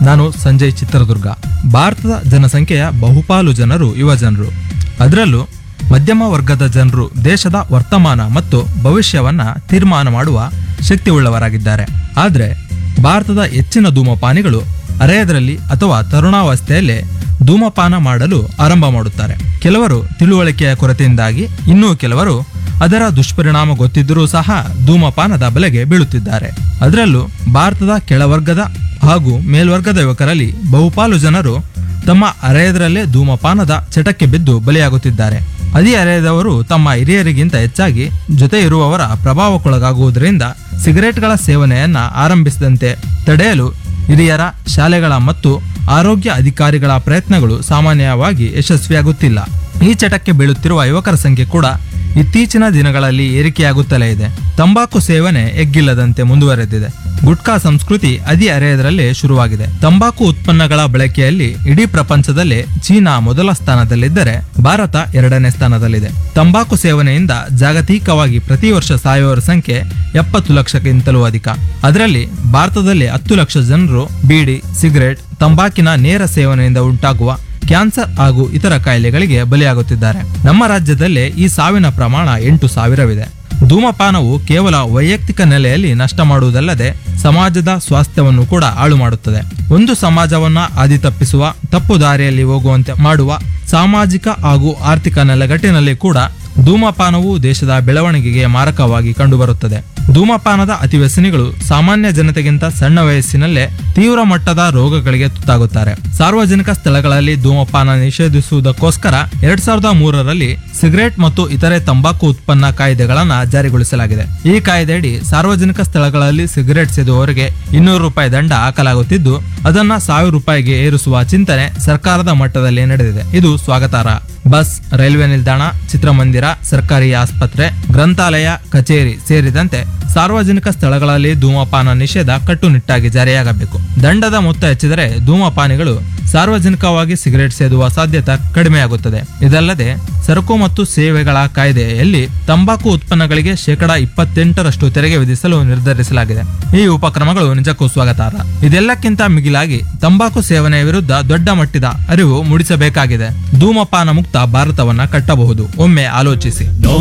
ನಾನು ಸಂಜಯ್ ಚಿತ್ರದುರ್ಗ ಭಾರತದ ಜನಸಂಖ್ಯೆಯ ಬಹುಪಾಲು ಜನರು ಯುವ ಜನರು ಅದರಲ್ಲೂ ಮಧ್ಯಮ ವರ್ಗದ ಜನರು ದೇಶದ ವರ್ತಮಾನ ಮತ್ತು ಭವಿಷ್ಯವನ್ನ ತೀರ್ಮಾನ ಮಾಡುವ ಶಕ್ತಿ ಉಳ್ಳವರಾಗಿದ್ದಾರೆ ಆದರೆ ಭಾರತದ ಹೆಚ್ಚಿನ ಧೂಮಪಾನಿಗಳು ಅರೆಯದರಲ್ಲಿ ಅಥವಾ ತರುಣಾವಸ್ಥೆಯಲ್ಲೇ ಧೂಮಪಾನ ಮಾಡಲು ಆರಂಭ ಮಾಡುತ್ತಾರೆ ಕೆಲವರು ತಿಳುವಳಿಕೆಯ ಕೊರತೆಯಿಂದಾಗಿ ಇನ್ನೂ ಕೆಲವರು ಅದರ ದುಷ್ಪರಿಣಾಮ ಗೊತ್ತಿದ್ದರೂ ಸಹ ಧೂಮಪಾನದ ಬಲೆಗೆ ಬೀಳುತ್ತಿದ್ದಾರೆ ಅದರಲ್ಲೂ ಭಾರತದ ಕೆಳವರ್ಗದ ಹಾಗೂ ಮೇಲ್ವರ್ಗದ ಯುವಕರಲ್ಲಿ ಬಹುಪಾಲು ಜನರು ತಮ್ಮ ಅರೆಯದರಲ್ಲೇ ಧೂಮಪಾನದ ಚಟಕ್ಕೆ ಬಿದ್ದು ಬಲಿಯಾಗುತ್ತಿದ್ದಾರೆ ಅದೇ ಅರೆಯದವರು ತಮ್ಮ ಹಿರಿಯರಿಗಿಂತ ಹೆಚ್ಚಾಗಿ ಜೊತೆ ಇರುವವರ ಪ್ರಭಾವಕ್ಕೊಳಗಾಗುವುದರಿಂದ ಸಿಗರೆಟ್ಗಳ ಸೇವನೆಯನ್ನ ಆರಂಭಿಸಿದಂತೆ ತಡೆಯಲು ಹಿರಿಯರ ಶಾಲೆಗಳ ಮತ್ತು ಆರೋಗ್ಯ ಅಧಿಕಾರಿಗಳ ಪ್ರಯತ್ನಗಳು ಸಾಮಾನ್ಯವಾಗಿ ಯಶಸ್ವಿಯಾಗುತ್ತಿಲ್ಲ ಈ ಚಟಕ್ಕೆ ಬೀಳುತ್ತಿರುವ ಯುವಕರ ಸಂಖ್ಯೆ ಕೂಡ ಇತ್ತೀಚಿನ ದಿನಗಳಲ್ಲಿ ಏರಿಕೆಯಾಗುತ್ತಲೇ ಇದೆ ತಂಬಾಕು ಸೇವನೆ ಎಗ್ಗಿಲ್ಲದಂತೆ ಮುಂದುವರೆದಿದೆ ಗುಟ್ಕಾ ಸಂಸ್ಕೃತಿ ಅದಿ ಅರೆಯದರಲ್ಲೇ ಶುರುವಾಗಿದೆ ತಂಬಾಕು ಉತ್ಪನ್ನಗಳ ಬಳಕೆಯಲ್ಲಿ ಇಡೀ ಪ್ರಪಂಚದಲ್ಲೇ ಚೀನಾ ಮೊದಲ ಸ್ಥಾನದಲ್ಲಿದ್ದರೆ ಭಾರತ ಎರಡನೇ ಸ್ಥಾನದಲ್ಲಿದೆ ತಂಬಾಕು ಸೇವನೆಯಿಂದ ಜಾಗತಿಕವಾಗಿ ಪ್ರತಿ ವರ್ಷ ಸಾಯುವವರ ಸಂಖ್ಯೆ ಎಪ್ಪತ್ತು ಲಕ್ಷಕ್ಕಿಂತಲೂ ಅಧಿಕ ಅದರಲ್ಲಿ ಭಾರತದಲ್ಲಿ ಹತ್ತು ಲಕ್ಷ ಜನರು ಬೀಡಿ ಸಿಗರೆಟ್ ತಂಬಾಕಿನ ನೇರ ಸೇವನೆಯಿಂದ ಉಂಟಾಗುವ ಕ್ಯಾನ್ಸರ್ ಹಾಗೂ ಇತರ ಕಾಯಿಲೆಗಳಿಗೆ ಬಲಿಯಾಗುತ್ತಿದ್ದಾರೆ ನಮ್ಮ ರಾಜ್ಯದಲ್ಲೇ ಈ ಸಾವಿನ ಪ್ರಮಾಣ ಎಂಟು ಸಾವಿರವಿದೆ ಧೂಮಪಾನವು ಕೇವಲ ವೈಯಕ್ತಿಕ ನೆಲೆಯಲ್ಲಿ ನಷ್ಟ ಮಾಡುವುದಲ್ಲದೆ ಸಮಾಜದ ಸ್ವಾಸ್ಥ್ಯವನ್ನು ಕೂಡ ಹಾಳು ಮಾಡುತ್ತದೆ ಒಂದು ಸಮಾಜವನ್ನ ಹಾದಿ ತಪ್ಪಿಸುವ ತಪ್ಪು ದಾರಿಯಲ್ಲಿ ಹೋಗುವಂತೆ ಮಾಡುವ ಸಾಮಾಜಿಕ ಹಾಗೂ ಆರ್ಥಿಕ ನೆಲೆಗಟ್ಟಿನಲ್ಲಿ ಕೂಡ ಧೂಮಪಾನವು ದೇಶದ ಬೆಳವಣಿಗೆಗೆ ಮಾರಕವಾಗಿ ಕಂಡುಬರುತ್ತದೆ ಧೂಮಪಾನದ ಅತಿವ್ಯಸನಿಗಳು ಸಾಮಾನ್ಯ ಜನತೆಗಿಂತ ಸಣ್ಣ ವಯಸ್ಸಿನಲ್ಲೇ ತೀವ್ರ ಮಟ್ಟದ ರೋಗಗಳಿಗೆ ತುತ್ತಾಗುತ್ತಾರೆ ಸಾರ್ವಜನಿಕ ಸ್ಥಳಗಳಲ್ಲಿ ಧೂಮಪಾನ ನಿಷೇಧಿಸುವುದಕ್ಕೋಸ್ಕರ ಎರಡ್ ಸಾವಿರದ ಮೂರರಲ್ಲಿ ಸಿಗರೆಟ್ ಮತ್ತು ಇತರೆ ತಂಬಾಕು ಉತ್ಪನ್ನ ಕಾಯ್ದೆಗಳನ್ನ ಜಾರಿಗೊಳಿಸಲಾಗಿದೆ ಈ ಕಾಯ್ದೆಯಡಿ ಸಾರ್ವಜನಿಕ ಸ್ಥಳಗಳಲ್ಲಿ ಸಿಗರೆಟ್ ಸೇದುವವರಿಗೆ ಇನ್ನೂರು ರೂಪಾಯಿ ದಂಡ ಹಾಕಲಾಗುತ್ತಿದ್ದು ಅದನ್ನ ಸಾವಿರ ರೂಪಾಯಿಗೆ ಏರಿಸುವ ಚಿಂತನೆ ಸರ್ಕಾರದ ಮಟ್ಟದಲ್ಲಿ ನಡೆದಿದೆ ಇದು ಸ್ವಾಗತಾರ್ಹ ಬಸ್ ರೈಲ್ವೆ ನಿಲ್ದಾಣ ಚಿತ್ರಮಂದಿರ ಸರ್ಕಾರಿ ಆಸ್ಪತ್ರೆ ಗ್ರಂಥಾಲಯ ಕಚೇರಿ ಸೇರಿದಂತೆ ಸಾರ್ವಜನಿಕ ಸ್ಥಳಗಳಲ್ಲಿ ಧೂಮಪಾನ ನಿಷೇಧ ಕಟ್ಟುನಿಟ್ಟಾಗಿ ಜಾರಿಯಾಗಬೇಕು ದಂಡದ ಮೊತ್ತ ಹೆಚ್ಚಿದರೆ ಧೂಮಪಾನಿಗಳು ಸಾರ್ವಜನಿಕವಾಗಿ ಸಿಗರೆಟ್ ಸೇದುವ ಸಾಧ್ಯತೆ ಕಡಿಮೆಯಾಗುತ್ತದೆ ಇದಲ್ಲದೆ ಸರಕು ಮತ್ತು ಸೇವೆಗಳ ಕಾಯ್ದೆಯಲ್ಲಿ ತಂಬಾಕು ಉತ್ಪನ್ನಗಳಿಗೆ ಶೇಕಡಾ ಇಪ್ಪತ್ತೆಂಟರಷ್ಟು ತೆರಿಗೆ ವಿಧಿಸಲು ನಿರ್ಧರಿಸಲಾಗಿದೆ ಈ ಉಪಕ್ರಮಗಳು ನಿಜಕ್ಕೂ ಸ್ವಾಗತಾರ್ಹ ಇದೆಲ್ಲಕ್ಕಿಂತ ಮಿಗಿಲಾಗಿ ತಂಬಾಕು ಸೇವನೆಯ ವಿರುದ್ಧ ದೊಡ್ಡ ಮಟ್ಟದ ಅರಿವು ಮೂಡಿಸಬೇಕಾಗಿದೆ ಧೂಮಪಾನ ಮುಕ್ತ ಭಾರತವನ್ನ ಕಟ್ಟಬಹುದು ಒಮ್ಮೆ ಆಲೋಚಿಸಿ No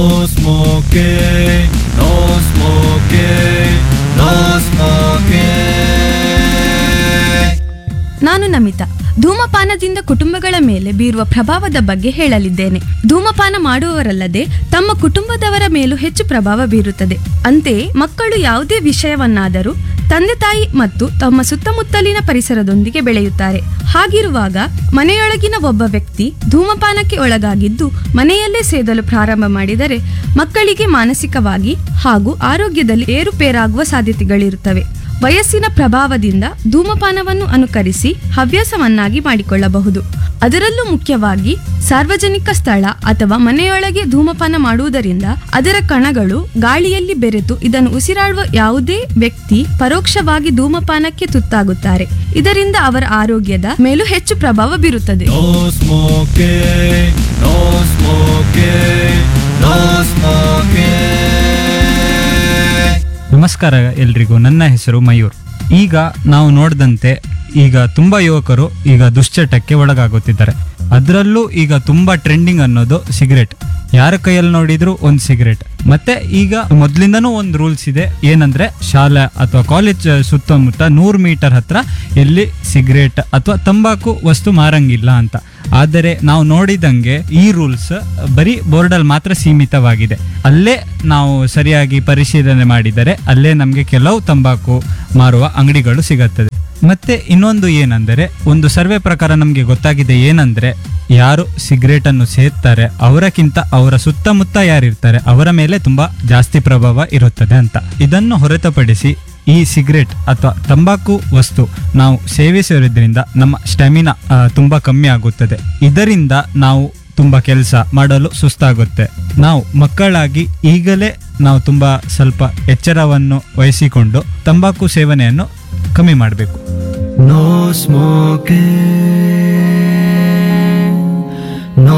smoking, no smoking, no smoking. ನಾನು ನಮಿತಾ ಧೂಮಪಾನದಿಂದ ಕುಟುಂಬಗಳ ಮೇಲೆ ಬೀರುವ ಪ್ರಭಾವದ ಬಗ್ಗೆ ಹೇಳಲಿದ್ದೇನೆ ಧೂಮಪಾನ ಮಾಡುವವರಲ್ಲದೆ ತಮ್ಮ ಕುಟುಂಬದವರ ಮೇಲೂ ಹೆಚ್ಚು ಪ್ರಭಾವ ಬೀರುತ್ತದೆ ಅಂತೆಯೇ ಮಕ್ಕಳು ಯಾವುದೇ ವಿಷಯವನ್ನಾದರೂ ತಂದೆ ತಾಯಿ ಮತ್ತು ತಮ್ಮ ಸುತ್ತಮುತ್ತಲಿನ ಪರಿಸರದೊಂದಿಗೆ ಬೆಳೆಯುತ್ತಾರೆ ಹಾಗಿರುವಾಗ ಮನೆಯೊಳಗಿನ ಒಬ್ಬ ವ್ಯಕ್ತಿ ಧೂಮಪಾನಕ್ಕೆ ಒಳಗಾಗಿದ್ದು ಮನೆಯಲ್ಲೇ ಸೇದಲು ಪ್ರಾರಂಭ ಮಾಡಿದರೆ ಮಕ್ಕಳಿಗೆ ಮಾನಸಿಕವಾಗಿ ಹಾಗೂ ಆರೋಗ್ಯದಲ್ಲಿ ಏರುಪೇರಾಗುವ ಸಾಧ್ಯತೆಗಳಿರುತ್ತವೆ ವಯಸ್ಸಿನ ಪ್ರಭಾವದಿಂದ ಧೂಮಪಾನವನ್ನು ಅನುಕರಿಸಿ ಹವ್ಯಾಸವನ್ನಾಗಿ ಮಾಡಿಕೊಳ್ಳಬಹುದು ಅದರಲ್ಲೂ ಮುಖ್ಯವಾಗಿ ಸಾರ್ವಜನಿಕ ಸ್ಥಳ ಅಥವಾ ಮನೆಯೊಳಗೆ ಧೂಮಪಾನ ಮಾಡುವುದರಿಂದ ಅದರ ಕಣಗಳು ಗಾಳಿಯಲ್ಲಿ ಬೆರೆತು ಇದನ್ನು ಉಸಿರಾಡುವ ಯಾವುದೇ ವ್ಯಕ್ತಿ ಪರೋಕ್ಷವಾಗಿ ಧೂಮಪಾನಕ್ಕೆ ತುತ್ತಾಗುತ್ತಾರೆ ಇದರಿಂದ ಅವರ ಆರೋಗ್ಯದ ಮೇಲೂ ಹೆಚ್ಚು ಪ್ರಭಾವ ಬೀರುತ್ತದೆ No smoking, no smoking, no smoking. ನಮಸ್ಕಾರ ಎಲ್ರಿಗೂ ನನ್ನ ಹೆಸರು ಮಯೂರ್ ಈಗ ನಾವು ನೋಡಿದಂತೆ ಈಗ ತುಂಬಾ ಯುವಕರು ಈಗ ದುಶ್ಚಟಕ್ಕೆ ಒಳಗಾಗುತ್ತಿದ್ದಾರೆ ಅದರಲ್ಲೂ ಈಗ ತುಂಬಾ ಟ್ರೆಂಡಿಂಗ್ ಅನ್ನೋದು ಸಿಗರೆಟ್ ಯಾರ ಕೈಯಲ್ಲಿ ನೋಡಿದ್ರು ಒಂದು ಸಿಗರೆಟ್ ಮತ್ತೆ ಈಗ ಮೊದ್ಲಿಂದನೂ ಒಂದು ರೂಲ್ಸ್ ಇದೆ ಏನಂದ್ರೆ ಶಾಲೆ ಅಥವಾ ಕಾಲೇಜ್ ಸುತ್ತಮುತ್ತ ನೂರು ಮೀಟರ್ ಹತ್ರ ಎಲ್ಲಿ ಸಿಗರೇಟ್ ಅಥವಾ ತಂಬಾಕು ವಸ್ತು ಮಾರಂಗಿಲ್ಲ ಅಂತ ಆದರೆ ನಾವು ನೋಡಿದಂಗೆ ಈ ರೂಲ್ಸ್ ಬರೀ ಬೋರ್ಡಲ್ಲಿ ಮಾತ್ರ ಸೀಮಿತವಾಗಿದೆ ಅಲ್ಲೇ ನಾವು ಸರಿಯಾಗಿ ಪರಿಶೀಲನೆ ಮಾಡಿದರೆ ಅಲ್ಲೇ ನಮಗೆ ಕೆಲವು ತಂಬಾಕು ಮಾರುವ ಅಂಗಡಿಗಳು ಸಿಗುತ್ತದೆ ಮತ್ತೆ ಇನ್ನೊಂದು ಏನಂದರೆ ಒಂದು ಸರ್ವೆ ಪ್ರಕಾರ ನಮಗೆ ಗೊತ್ತಾಗಿದೆ ಏನಂದ್ರೆ ಯಾರು ಸಿಗರೇಟ್ ಅನ್ನು ಸೇರ್ತಾರೆ ಅವರಕ್ಕಿಂತ ಅವರ ಸುತ್ತಮುತ್ತ ಯಾರಿರ್ತಾರೆ ಅವರ ಮೇಲೆ ತುಂಬಾ ಜಾಸ್ತಿ ಪ್ರಭಾವ ಇರುತ್ತದೆ ಅಂತ ಇದನ್ನು ಹೊರತುಪಡಿಸಿ ಈ ಸಿಗರೇಟ್ ಅಥವಾ ತಂಬಾಕು ವಸ್ತು ನಾವು ಸೇವಿಸೋದ್ರಿಂದ ನಮ್ಮ ಸ್ಟೆಮಿನಾ ಆ, ತುಂಬಾ ಕಮ್ಮಿ ಆಗುತ್ತದೆ ಇದರಿಂದ ನಾವು ತುಂಬಾ ಕೆಲಸ ಮಾಡಲು ಸುಸ್ತಾಗುತ್ತೆ ನಾವು ಮಕ್ಕಳಾಗಿ ಈಗಲೇ ನಾವು ತುಂಬಾ ಸ್ವಲ್ಪ ಎಚ್ಚರವನ್ನು ವಹಿಸಿಕೊಂಡು ತಂಬಾಕು ಸೇವನೆಯನ್ನು ಕಮ್ಮಿ ಮಾಡಬೇಕು No smoking, no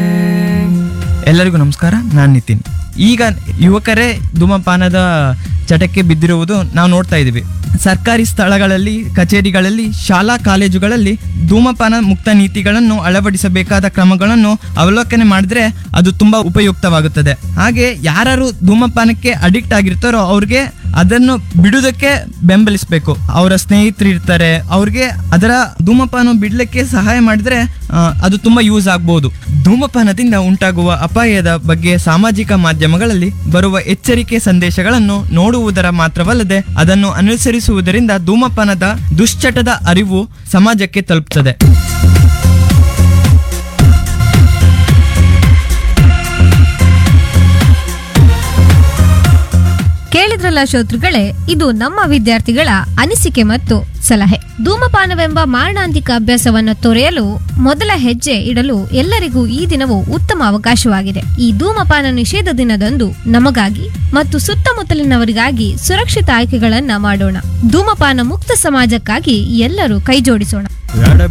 smoking. ಎಲ್ಲರಿಗೂ ನಮಸ್ಕಾರ ನಾನು ನಿತಿನ್ ಈಗ ಯುವಕರೇ ಧೂಮಪಾನದ ಚಟಕ್ಕೆ ಬಿದ್ದಿರುವುದು ನಾವು ನೋಡ್ತಾ ಇದ್ದೀವಿ ಸರ್ಕಾರಿ ಸ್ಥಳಗಳಲ್ಲಿ ಕಚೇರಿಗಳಲ್ಲಿ ಶಾಲಾ ಕಾಲೇಜುಗಳಲ್ಲಿ ಧೂಮಪಾನ ಮುಕ್ತ ನೀತಿಗಳನ್ನು ಅಳವಡಿಸಬೇಕಾದ ಕ್ರಮಗಳನ್ನು ಅವಲೋಕನೆ ಮಾಡಿದ್ರೆ ಅದು ತುಂಬಾ ಉಪಯುಕ್ತವಾಗುತ್ತದೆ ಹಾಗೆ ಯಾರು ಧೂಮಪಾನಕ್ಕೆ ಅಡಿಕ್ಟ್ ಆಗಿರ್ತಾರೋ ಅವ್ರಿಗೆ ಅದನ್ನು ಬಿಡುವುದಕ್ಕೆ ಬೆಂಬಲಿಸಬೇಕು ಅವರ ಸ್ನೇಹಿತರು ಇರ್ತಾರೆ ಅವ್ರಿಗೆ ಅದರ ಧೂಮಪಾನ ಬಿಡ್ಲಿಕ್ಕೆ ಸಹಾಯ ಮಾಡಿದ್ರೆ ಆ, ಅದು ತುಂಬಾ ಯೂಸ್ ಆಗ್ಬೋದು ಧೂಮಪಾನದಿಂದ ಉಂಟಾಗುವ ಅಪಾಯದ ಬಗ್ಗೆ ಸಾಮಾಜಿಕ ಮಾಧ್ಯಮಗಳಲ್ಲಿ ಬರುವ ಎಚ್ಚರಿಕೆ ಸಂದೇಶಗಳನ್ನು ನೋಡುವುದರ ಮಾತ್ರವಲ್ಲದೆ ಅದನ್ನು ಅನುಸರಿಸುವುದರಿಂದ ಧೂಮಪಾನದ ದುಶ್ಚಟದ ಅರಿವು ಸಮಾಜಕ್ಕೆ ತಲುಪ್ತದೆ ಕೇಳಿದ್ರಲ್ಲ ಶ್ರೋತೃಗಳೇ ಇದು ನಮ್ಮ ವಿದ್ಯಾರ್ಥಿಗಳ ಅನಿಸಿಕೆ ಮತ್ತು ಸಲಹೆ ಧೂಮಪಾನವೆಂಬ ಮಾರಣಾಂತಿಕ ಅಭ್ಯಾಸವನ್ನು ತೊರೆಯಲು ಮೊದಲ ಹೆಜ್ಜೆ ಇಡಲು ಎಲ್ಲರಿಗೂ ಈ ದಿನವು ಉತ್ತಮ ಅವಕಾಶವಾಗಿದೆ ಈ ಧೂಮಪಾನ ನಿಷೇಧ ದಿನದಂದು ನಮಗಾಗಿ ಮತ್ತು ಸುತ್ತಮುತ್ತಲಿನವರಿಗಾಗಿ ಸುರಕ್ಷಿತ ಆಯ್ಕೆಗಳನ್ನ ಮಾಡೋಣ ಧೂಮಪಾನ ಮುಕ್ತ ಸಮಾಜಕ್ಕಾಗಿ ಎಲ್ಲರೂ ಕೈಜೋಡಿಸೋಣ ಎಡ